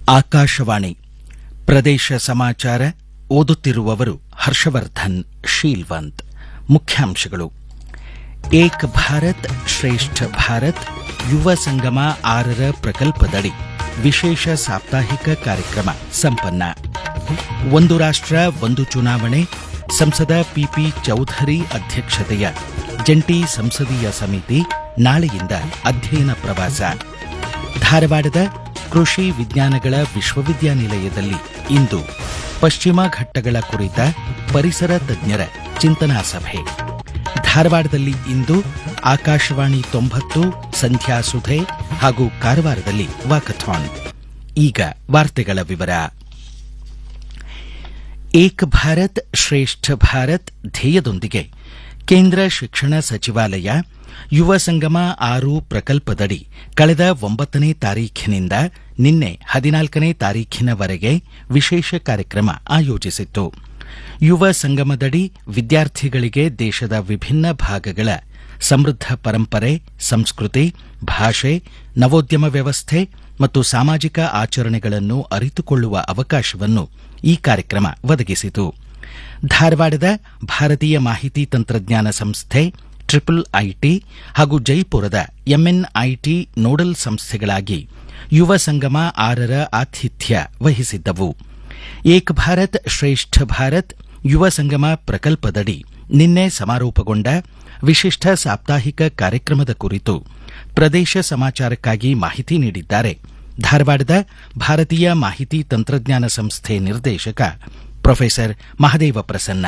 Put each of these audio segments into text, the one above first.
ಆಕಾಶವಾಣಿ ಪ್ರದೇಶ ಸಮಾಚಾರ ಓದುತ್ತಿರುವವರು ಹರ್ಷವರ್ಧನ್ ಶೀಲ್ವಂತ್ ಮುಖ್ಯಾಂಶಗಳು ಏಕ್ ಭಾರತ್ ಶ್ರೇಷ್ಠ ಭಾರತ್ ಯುವ ಸಂಗಮ ಆರರ ಪ್ರಕಲ್ಪದಡಿ ವಿಶೇಷ ಸಾಪ್ತಾಹಿಕ ಕಾರ್ಯಕ್ರಮ ಸಂಪನ್ನ ಒಂದು ರಾಷ್ಟ್ರ ಒಂದು ಚುನಾವಣೆ ಸಂಸದ ಪಿಪಿ ಚೌಧರಿ ಅಧ್ಯಕ್ಷತೆಯ ಜಂಟಿ ಸಂಸದೀಯ ಸಮಿತಿ ನಾಳೆಯಿಂದ ಅಧ್ಯಯನ ಪ್ರವಾಸ ಧಾರವಾಡದ ಕೃಷಿ ವಿಜ್ಞಾನಗಳ ವಿಶ್ವವಿದ್ಯಾನಿಲಯದಲ್ಲಿ ಇಂದು ಪಶ್ಚಿಮ ಘಟ್ಟಗಳ ಕುರಿತ ಪರಿಸರ ತಜ್ಞರ ಚಿಂತನಾ ಸಭೆ ಧಾರವಾಡದಲ್ಲಿ ಇಂದು ಆಕಾಶವಾಣಿ ತೊಂಬತ್ತು ಸಂಧ್ಯಾ ಸುಧೆ ಹಾಗೂ ಕಾರವಾರದಲ್ಲಿ ವಾಕಥಾನ್ ಈಗ ವಾರ್ತೆಗಳ ವಿವರ ಏಕ್ ಭಾರತ್ ಶ್ರೇಷ್ಠ ಭಾರತ್ ಧ್ಯೇಯದೊಂದಿಗೆ ಕೇಂದ್ರ ಶಿಕ್ಷಣ ಸಚಿವಾಲಯ ಯುವ ಸಂಗಮ ಆರು ಪ್ರಕಲ್ಪದಡಿ ಕಳೆದ ಒಂಬತ್ತನೇ ತಾರೀಖಿನಿಂದ ನಿನ್ನೆ ಹದಿನಾಲ್ಕನೇ ತಾರೀಖಿನವರೆಗೆ ವಿಶೇಷ ಕಾರ್ಯಕ್ರಮ ಆಯೋಜಿಸಿತ್ತು ಯುವ ಸಂಗಮದಡಿ ವಿದ್ಯಾರ್ಥಿಗಳಿಗೆ ದೇಶದ ವಿಭಿನ್ನ ಭಾಗಗಳ ಸಮೃದ್ಧ ಪರಂಪರೆ ಸಂಸ್ಕೃತಿ ಭಾಷೆ ನವೋದ್ಯಮ ವ್ಯವಸ್ಥೆ ಮತ್ತು ಸಾಮಾಜಿಕ ಆಚರಣೆಗಳನ್ನು ಅರಿತುಕೊಳ್ಳುವ ಅವಕಾಶವನ್ನು ಈ ಕಾರ್ಯಕ್ರಮ ಒದಗಿಸಿತು ಧಾರವಾಡದ ಭಾರತೀಯ ಮಾಹಿತಿ ತಂತ್ರಜ್ಞಾನ ಸಂಸ್ಥೆ ಟ್ರಿಪಲ್ ಐಟಿ ಹಾಗೂ ಜೈಪುರದ ಎಂಎನ್ಐಟಿ ನೋಡಲ್ ಸಂಸ್ಥೆಗಳಾಗಿ ಯುವ ಸಂಗಮ ಆರರ ಆತಿಥ್ಯ ವಹಿಸಿದ್ದವು ಏಕ್ ಭಾರತ್ ಶ್ರೇಷ್ಠ ಭಾರತ್ ಯುವ ಸಂಗಮ ಪ್ರಕಲ್ಪದಡಿ ನಿನ್ನೆ ಸಮಾರೋಪಗೊಂಡ ವಿಶಿಷ್ಟ ಸಾಪ್ತಾಹಿಕ ಕಾರ್ಯಕ್ರಮದ ಕುರಿತು ಪ್ರದೇಶ ಸಮಾಚಾರಕ್ಕಾಗಿ ಮಾಹಿತಿ ನೀಡಿದ್ದಾರೆ ಧಾರವಾಡದ ಭಾರತೀಯ ಮಾಹಿತಿ ತಂತ್ರಜ್ಞಾನ ಸಂಸ್ಥೆ ನಿರ್ದೇಶಕ professor Mahadeva Prasanna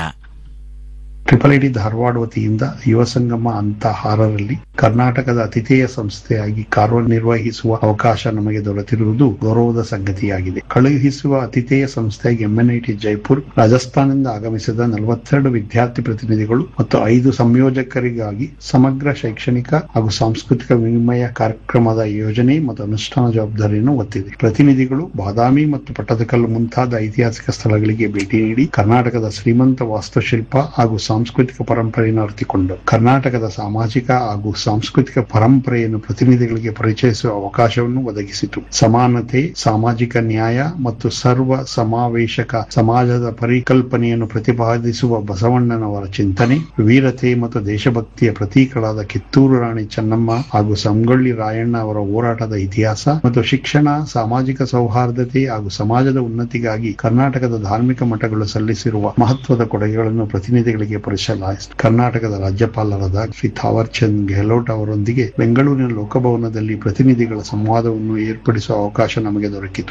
triple IT Dharwad ವತಿಯಿಂದ ಯುವ ಸಂಗಮ ಅಂತ ಆರರಲ್ಲಿ ಕರ್ನಾಟಕದ ಅತಿಥೇಯ ಸಂಸ್ಥೆಯಾಗಿ ಕಾರ್ಯನಿರ್ವಹಿಸುವ ಅವಕಾಶ ನಮಗೆ ದೊರೆತಿರುವುದು ಗೌರವದ ಸಂಗತಿಯಾಗಿದೆ ಕಳುಹಿಸುವ ಅತಿಥೇಯ ಸಂಸ್ಥೆಯಾಗಿ ಎಂಎನ್ಐಟಿ ಜೈಪುರ್ ರಾಜಸ್ಥಾನದಿಂದ ಆಗಮಿಸಿದ ನಲವತ್ತೆರಡು ವಿದ್ಯಾರ್ಥಿ ಪ್ರತಿನಿಧಿಗಳು ಮತ್ತು ಐದು ಸಂಯೋಜಕರಿಗಾಗಿ ಸಮಗ್ರ ಶೈಕ್ಷಣಿಕ ಹಾಗೂ ಸಾಂಸ್ಕೃತಿಕ ವಿನಿಮಯ ಕಾರ್ಯಕ್ರಮದ ಯೋಜನೆ ಮತ್ತು ಅನುಷ್ಠಾನ ಜವಾಬ್ದಾರಿಯನ್ನು ಹೊತ್ತಿದೆ ಪ್ರತಿನಿಧಿಗಳು ಬಾದಾಮಿ ಮತ್ತು ಪಟ್ಟದಕಲ್ಲು ಮುಂತಾದ ಐತಿಹಾಸಿಕ ಸ್ಥಳಗಳಿಗೆ ಭೇಟಿ ನೀಡಿ ಕರ್ನಾಟಕದ ಶ್ರೀಮಂತ ವಾಸ್ತುಶಿಲ್ಪ ಹಾಗೂ ಸಾಂಸ್ಕೃತಿಕ ಪರಂಪರೆಯನ್ನು ಅರಿತುಕೊಂಡರು ಕರ್ನಾಟಕದ ಸಾಮಾಜಿಕ ಹಾಗೂ ಸಾಂಸ್ಕೃತಿಕ ಪರಂಪರೆಯನ್ನು ಪ್ರತಿನಿಧಿಗಳಿಗೆ ಪರಿಚಯಿಸುವ ಅವಕಾಶವನ್ನು ಒದಗಿಸಿತು ಸಮಾನತೆ ಸಾಮಾಜಿಕ ನ್ಯಾಯ ಮತ್ತು ಸರ್ವ ಸಮಾವೇಶಕ ಸಮಾಜದ ಪರಿಕಲ್ಪನೆಯನ್ನು ಪ್ರತಿಪಾದಿಸುವ ಬಸವಣ್ಣನವರ ಚಿಂತನೆ ವೀರತೆ ಮತ್ತು ದೇಶಭಕ್ತಿಯ ಪ್ರತೀಕಗಳಾದ ಕಿತ್ತೂರು ರಾಣಿ ಚೆನ್ನಮ್ಮ ಹಾಗೂ ಸಂಗೊಳ್ಳಿ ರಾಯಣ್ಣ ಅವರ ಹೋರಾಟದ ಇತಿಹಾಸ ಮತ್ತು ಶಿಕ್ಷಣ ಸಾಮಾಜಿಕ ಸೌಹಾರ್ದತೆ ಹಾಗೂ ಸಮಾಜದ ಉನ್ನತಿಗಾಗಿ ಕರ್ನಾಟಕದ ಧಾರ್ಮಿಕ ಮಠಗಳು ಸಲ್ಲಿಸಿರುವ ಮಹತ್ವದ ಕೊಡುಗೆಗಳನ್ನು ಪ್ರತಿನಿಧಿಗಳಿಗೆ ಪರಿಚಯಿಸಲಾಯಿತು ಕರ್ನಾಟಕದ ರಾಜ್ಯಪಾಲರಾದ ಶ್ರೀ ಥಾವರ್ ಚಂದ್ ಗೆಹ್ಲೋಟ್ ಅವರೊಂದಿಗೆ ಬೆಂಗಳೂರಿನ ಲೋಕಭವನದಲ್ಲಿ ಪ್ರತಿನಿಧಿಗಳ ಸಂವಾದವನ್ನು ಏರ್ಪಡಿಸುವ ಅವಕಾಶ ನಮಗೆ ದೊರಕಿತು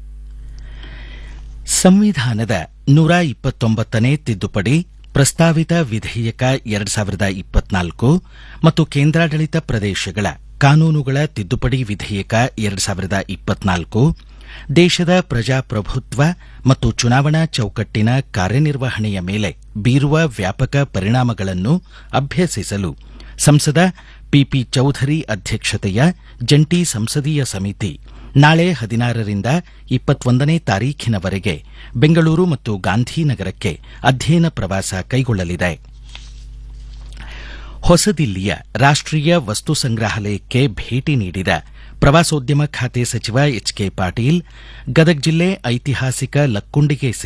ಸಂವಿಧಾನದ ನೂರ ಇಪ್ಪತ್ತೊಂಬತ್ತನೇ ತಿದ್ದುಪಡಿ ಪ್ರಸ್ತಾವಿತ ವಿಧೇಯಕ ಎರಡ್ ಸಾವಿರದ ಇಪ್ಪತ್ನಾಲ್ಕು ಮತ್ತು ಕೇಂದ್ರಾಡಳಿತ ಪ್ರದೇಶಗಳ ಕಾನೂನುಗಳ ತಿದ್ದುಪಡಿ ವಿಧೇಯಕ ಎರಡ್ ಸಾವಿರದ ಇಪ್ಪತ್ನಾಲ್ಕು ದೇಶದ ಪ್ರಜಾಪ್ರಭುತ್ವ ಮತ್ತು ಚುನಾವಣಾ ಚೌಕಟ್ಟಿನ ಕಾರ್ಯನಿರ್ವಹಣೆಯ ಮೇಲೆ ಬೀರುವ ವ್ಯಾಪಕ ಪರಿಣಾಮಗಳನ್ನು ಅಭ್ಯಸಿಸಲು ಸಂಸದ ಪಿಪಿ ಚೌಧರಿ ಅಧ್ಯಕ್ಷತೆಯ ಜಂಟಿ ಸಂಸದೀಯ ಸಮಿತಿ ನಾಳೆ ಹದಿನಾರರಿಂದ ಇಪ್ಪತ್ತೊಂದನೇ ತಾರೀಖಿನವರೆಗೆ ಬೆಂಗಳೂರು ಮತ್ತು ಗಾಂಧಿನಗರಕ್ಕೆ ಅಧ್ಯಯನ ಪ್ರವಾಸ ಕೈಗೊಳ್ಳಲಿದೆ ಹೊಸದಿಲ್ಲಿಯ ರಾಷ್ಟೀಯ ವಸ್ತು ಸಂಗ್ರಹಾಲಯಕ್ಕೆ ಭೇಟಿ ನೀಡಿದ ಪ್ರವಾಸೋದ್ಯಮ ಖಾತೆ ಸಚಿವ ಎಚ್ ಕೆ ಪಾಟೀಲ್ ಗದಗ ಜಿಲ್ಲೆ ಐತಿಹಾಸಿಕ ಲಕ್ಕುಂಡಿಗೆ